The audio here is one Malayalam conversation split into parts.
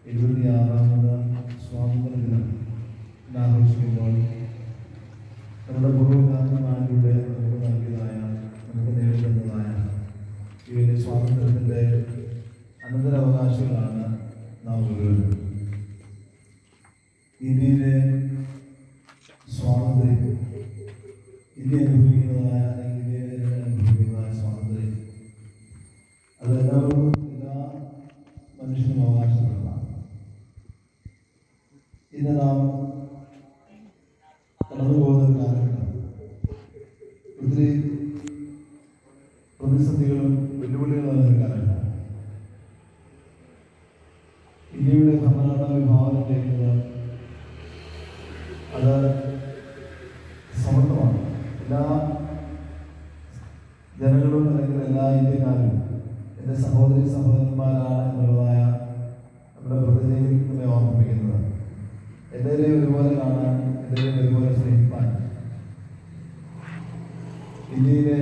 എഴുപത്തിയാറാമത് സ്വാതന്ത്ര്യ ദിനം ഇന്നാഘോഷിക്കുമ്പോൾ നമ്മുടെ പൂർവ്വഗാന്ധിമാരിലൂടെ നമുക്ക് നൽകിയതായ നമുക്ക് നേരിടുന്നതായ ഈ വലിയ സ്വാതന്ത്ര്യത്തിൻ്റെ അനന്തരാവകാശികളാണ് നാം ഓരോരുത്തരും ഇന്ത്യയിലെ സ്വാതന്ത്ര്യം ഇന്ത്യ അനുഭവിക്കുന്നതായ അല്ലെങ്കിൽ ഇന്ത്യയിലെ അനുഭവിക്കുന്നതായ സ്വാതന്ത്ര്യം അത് എല്ലാവർക്കും എല്ലാ മനുഷ്യനും അവകാശപ്പെട്ടതാണ് ഇന്ന് നാം കടന്നു പോകുന്ന ഒരു കാലഘട്ടം ഒത്തിരി പ്രതിസന്ധികളും വെല്ലുവിളികളും നിറഞ്ഞ കാലഘട്ടം ഇന്ത്യയുടെ ഭരണഘടന വിഭാവനം ചെയ്യുന്നത് അത് സമത്വമാണ് എല്ലാ ജനങ്ങളും അല്ലെങ്കിൽ എല്ലാ ഇന്ത്യക്കാരും എൻ്റെ സഹോദരി സഹോദരന്മാരാണ് എന്നുള്ളതായ നമ്മുടെ പ്രതിനിധിയിൽ നമ്മെ ഓർമ്മിപ്പിക്കുന്നത് എല്ലാവരെയും ഒരുപോലെ കാണാൻ എല്ലാവരെയും ഒരുപോലെ സ്നേഹിപ്പാൻ ഇന്ത്യയിലെ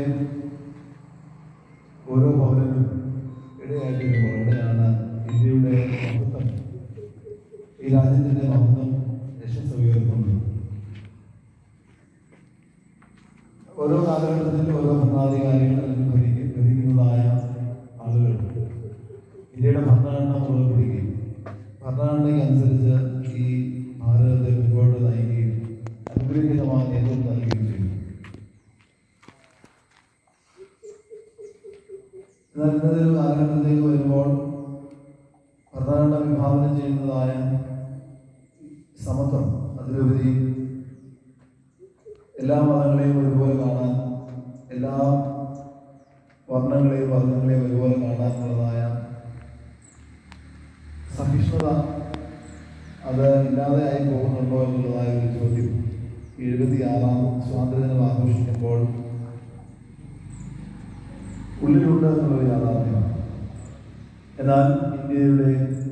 ഓരോ പൗരനും ഇടയായിട്ട് വരുമ്പോൾ അവിടെയാണ് ഇന്ത്യയുടെ മഹത്വം ഈ രാജ്യത്തിൻ്റെ മഹത്വം യശസ് ഉയർത്തുന്നത് ഓരോ കാലഘട്ടത്തിൽ ഓരോ ഭരണാധികാരികൾ അല്ലെങ്കിൽ ഭരിക്ക ഭരിക്കുന്നതായ ആളുകൾ ഇന്ത്യയുടെ ഭരണഘടന മുറുകെ പിടിക്കുകയും ഭരണഘടനയ്ക്ക് അനുസരിച്ച് ഈ ഭാരതത്തെ മുൻപോട്ട് നയിക്കുകയും അനുഗ്രഹീതമായ നേതൃത്വം നൽകുകയും ചെയ്തു എന്നാൽ ഇന്നത്തെ ഒരു കാലഘട്ടത്തിലേക്ക് വരുമ്പോൾ ഭരണഘടന വിഭാവനം ചെയ്യുന്നതായ സമത്വം അതിലുപരി എല്ലാ മതങ്ങളെയും ഒരുപോലെ കാണാൻ എല്ലാ വർണ്ണങ്ങളെയും വർഗങ്ങളെയും ഒരുപോലെ കാണാനുള്ളതായ സഹിഷ്ണുത അത് ഇല്ലാതെയായി പോകുന്നുണ്ടോ എന്നുള്ളതായ ഒരു ചോദ്യം എഴുപത്തിയാറാം സ്വാതന്ത്ര്യദിനം ആഘോഷിക്കുമ്പോൾ ഉള്ളിലുണ്ട് എന്നുള്ളൊരു യാഥാർത്ഥ്യമാണ് എന്നാൽ ഇന്ത്യയുടെ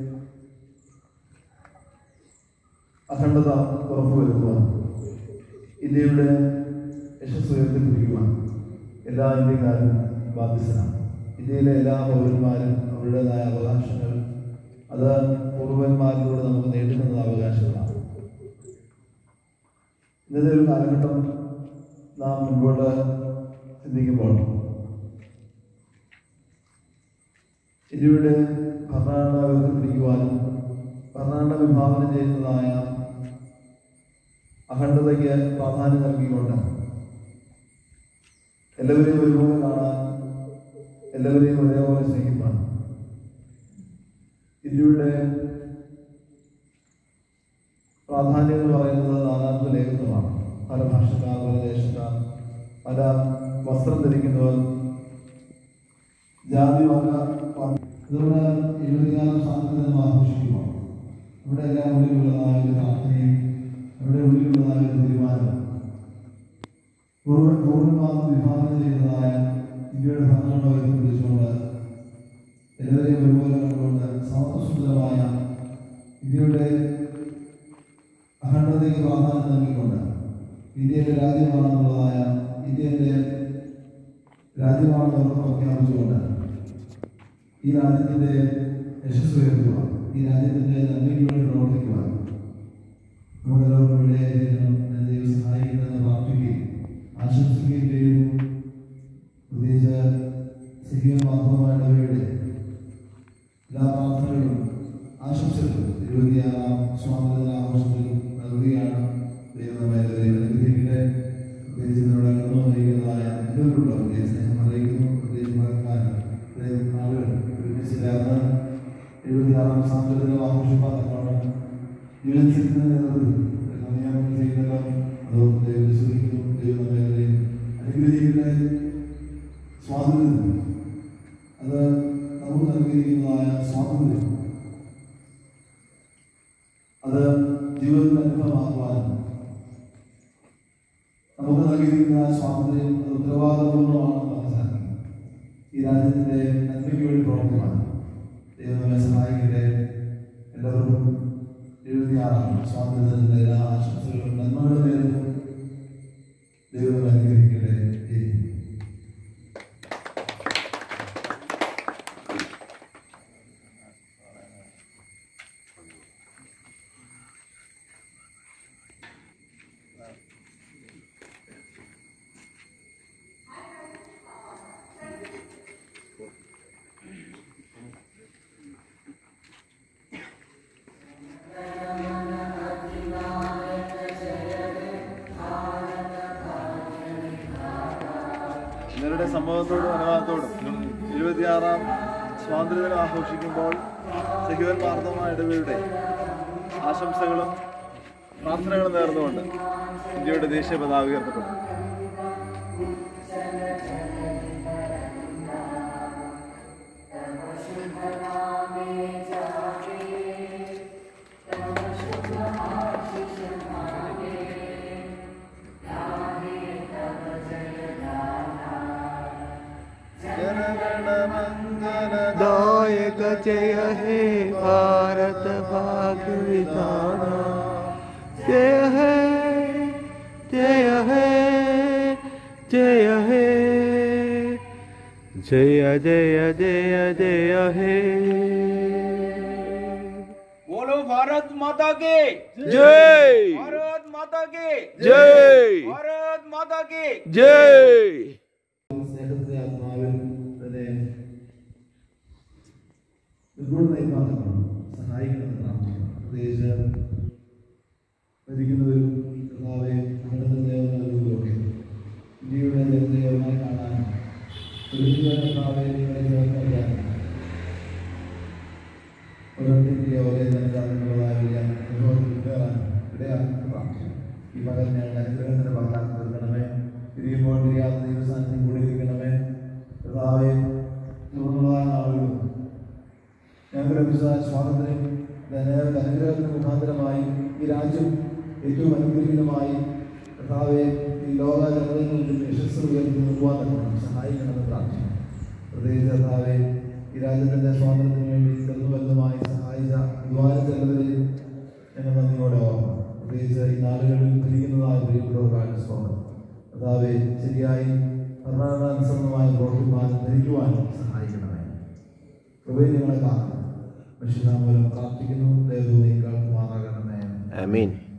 അഖണ്ഡത ഉറപ്പുവരുത്തുവാൻ ഇന്ത്യയുടെ യശസ് ഉയർത്തിപ്പിടിക്കുവാൻ എല്ലാ ഇന്ത്യക്കാരും ബാധ്യസ്ഥനാണ് ഇന്ത്യയിലെ എല്ലാ പൗരന്മാരും അവരുടേതായ അവകാശങ്ങൾ അത് പൂർവന്മാരിലൂടെ നമുക്ക് നേടുന്ന അവകാശങ്ങളാണ് ഇന്നത്തെ ഒരു കാലഘട്ടം നാം മുൻപോട്ട് ചിന്തിക്കുമ്പോൾ ഇന്ത്യയുടെ ഭരണഘടന ഉയർത്തിപ്പിടിക്കുവാനും ഭരണഘടന വിഭാവനം ചെയ്യുന്നതായ അഖണ്ഡതയ്ക്ക് പ്രാധാന്യം നൽകിക്കൊണ്ട് എല്ലാവരെയും ഒരുപോലെ കാണാൻ എല്ലാവരെയും ഒരേപോലെ സ്നേഹിപ്പാൻ ഇന്ത്യയുടെ പ്രാധാന്യം എന്ന് പറയുന്നത് നാനാത്വ ലേഖനമാണ് പല ഭാഷക്കാർ പല ദേശക്കാർ പല വസ്ത്രം ധരിക്കുന്നവർ ജാതി വർഗ ഇതുകൊണ്ട് എഴുപത്തിയാറാം സ്വാതന്ത്ര്യം ആഘോഷിക്കുമ്പോൾ ഇവിടെ എല്ലാം ഉള്ളിലുള്ളതായ ഒരു പ്രാർത്ഥനയും അവിടെ ഉള്ളിലുള്ളതായ ഒരു തീരുമാനം പൂർവ്വ പൂർണ്ണമാകും വിഭാവനം ചെയ്യുന്നതായ ഇന്ത്യയുടെ ഭരണഘടന ഉയർത്തിപ്പിടിച്ചുകൊണ്ട് എല്ലാവരെയും ഒരുപോലെ കണ്ടുകൊണ്ട് സമത്വസുന്ദരമായ ഇന്ത്യയുടെ അഖണ്ഡതയ്ക്ക് പ്രാധാന്യം നൽകിക്കൊണ്ട് ഇന്ത്യയുടെ രാജ്യമാണെന്നുള്ളതായ ഇന്ത്യയുടെ രാജ്യമാണെന്ന് ഉറപ്പ് പ്രഖ്യാപിച്ചുകൊണ്ട് ഈ രാജ്യത്തിൻ്റെ യശസ് ഉയർത്തുക ഈ രാജ്യത്തിൻ്റെ നന്മയ്ക്ക് വേണ്ടി പ്രവർത്തിക്കുവാൻ നമ്മളെല്ലാവർക്കും ഇടയായിരിക്കണം എന്നെ ദൈവം സഹായിക്കണമെന്ന് പ്രാർത്ഥിക്കുകയും ആശംസിക്കുകയും ചെയ്യുന്നു പ്രത്യേകിച്ച് സിഹിയ മാധവമായിടവയുടെ എല്ലാ പ്രാർത്ഥനകളും ആശംസകളും ഇരുപത്തിയാറാം സ്വാതന്ത്ര്യ ആഘോഷത്തിൽ നൽകുകയാണ് ദൈവം നമ്മെ എല്ലാവരെയും അനുഗ്രഹിക്കട്ടെ പ്രത്യേകിച്ച് നമ്മുടെ കടന്നു വന്നിരിക്കുന്നതായ എല്ലാവരോടുള്ള പ്രത്യേക സ്നേഹം അറിയിക്കുന്നു പ്രത്യേകിച്ച് മകൾക്കാരും ഇത്രയും ആളുകൾ ഒരുമിച്ച് ചേർന്ന് എഴുപത്തിയാറാം സ്വാതന്ത്ര്യദിനം ആഘോഷിക്കാൻ തക്കവണ്ണം ജീവിതത്തിന്റെ നേതൃത്വത്തിൽ നിയമം ചെയ്യുന്നല്ലോ അതോ ദൈവം വിശ്വസിക്കുന്നു ദൈവം നമ്മെ എല്ലാവരെയും അനുഗ്രഹിക്കട്ടെ സ്വാതന്ത്ര്യം അത് നമുക്ക് നൽകിയിരിക്കുന്നതായ സ്വാതന്ത്ര്യം അത് ജീവിതത്തിൽ അനുഭവമാക്കുവാനും നമുക്ക് നൽകിയിരിക്കുന്ന സ്വാതന്ത്ര്യം അത് ഉത്തരവാദിത്വമാണെന്ന് മനസ്സിലാക്കി ഈ രാജ്യത്തിന്റെ നന്മയ്ക്ക് വേണ്ടി പ്രവർത്തിക്കാൻ ദൈവം നമ്മെ സഹായിക്കട്ടെ എല്ലാവർക്കും എഴുപത്തിയാറാം സ്വാതന്ത്ര്യത്തിന്റെ എല്ലാ ആശംസകളും നന്മകളും നേരുന്നു ദൈവം നമ്മെ അനുഗ്രഹിക്കട്ടെ ആമേൻ. ദൈവത്തിന്റെ സമ്മതത്തോടും അനുവാദത്തോടും ഇരുപത്തിയാറാം സ്വാതന്ത്ര്യദിനം ആഘോഷിക്കുമ്പോൾ സഹിവൻ മാർദ്ദമ ഇടവയുടെ ആശംസകളും പ്രാർത്ഥനകളും നേർന്നുകൊണ്ട് ഇന്ത്യയുടെ ദേശീയ പതാക ഉയർത്തപ്പെടും दायक जय हे भारत भाग्य विधाना जय हे जय हे जय हे जय जय जय जय हे बोलो भारत माता के जय भारत माता के जय भारत माता के जय സ്നേഹത്തിന്റെ ആത്മാവിൽ തന്നെ മുൻപോട്ട് നയിക്കാനാണ് സഹായിക്കണമെന്ന് പ്രാർത്ഥിക്കുന്നു പ്രത്യേകിച്ച് ഭരിക്കുന്നവരും കർത്താവെ നമ്മുടെ ദേവനൊക്കെ ഇന്ത്യയുടെ ദേവതമായി കാണാൻ ഒരുമിച്ച് കർത്താവെ നിങ്ങളെ ചേർന്നറിയാൻ ഓരോരുത്തരുടെ ഓരോ നൽകാനുള്ളതായ വലിയ അനുഭവത്തിൽ കയറാൻ ഇടയാക്കി പ്രാർത്ഥിക്കുന്നു ഈ മകൻ ഞങ്ങളുടെ അനുഗ്രഹത്തിന്റെ പകരാൻ തീർക്കണമേ തിരിയുമ്പോൾ തിരിയാത്ത ദൈവസ്ഥാനത്തിൽ കൂടി ഇരിക്കണമേ കർത്താവെ തുടർന്നുള്ളതായ നാളുകളും ഞങ്ങൾക്ക് ലഭിച്ച സ്വാതന്ത്ര്യം ഞങ്ങൾക്ക് അനുഗ്രഹത്തിന് മുഖാന്തരമായി ഈ രാജ്യം ഏറ്റവും അനുഗ്രഹീതമായി കർത്താവെ ഈ ലോക ജനതയിൽ നിന്നും യശസ് ഉയർത്തി നിർത്തുവാൻ തന്നെ സഹായിക്കണമെന്ന് പ്രാർത്ഥിക്കുന്നു പ്രത്യേകിച്ച് കർത്താവെ ഈ രാജ്യത്തിന്റെ സ്വാതന്ത്ര്യത്തിന് വേണ്ടി ചെറുതുവലുതുമായി സഹായിച്ച അധ്വാനിച്ച എല്ലാവരെയും ഞങ്ങൾ നന്ദിയോടെ ഓർമ്മ പ്രത്യേകിച്ച് ഈ നാടുകളിൽ ഭരിക്കുന്നതായ പ്രിയപ്പെട്ടവർക്കാണ് സ്വാഗതം കർത്താവെ ശരിയായി ഭരണാനുസരണമായ പ്രവർത്തിക്കുവാനും ധരിക്കുവാനും സഹായിക്കണമേ കൃപയിൽ ഞങ്ങളെ കാണണം മനുഷ്യനാമൂലം പ്രാർത്ഥിക്കുന്നു ദൈവവും നീ കേൾക്കുമാറാകണമേ आमीन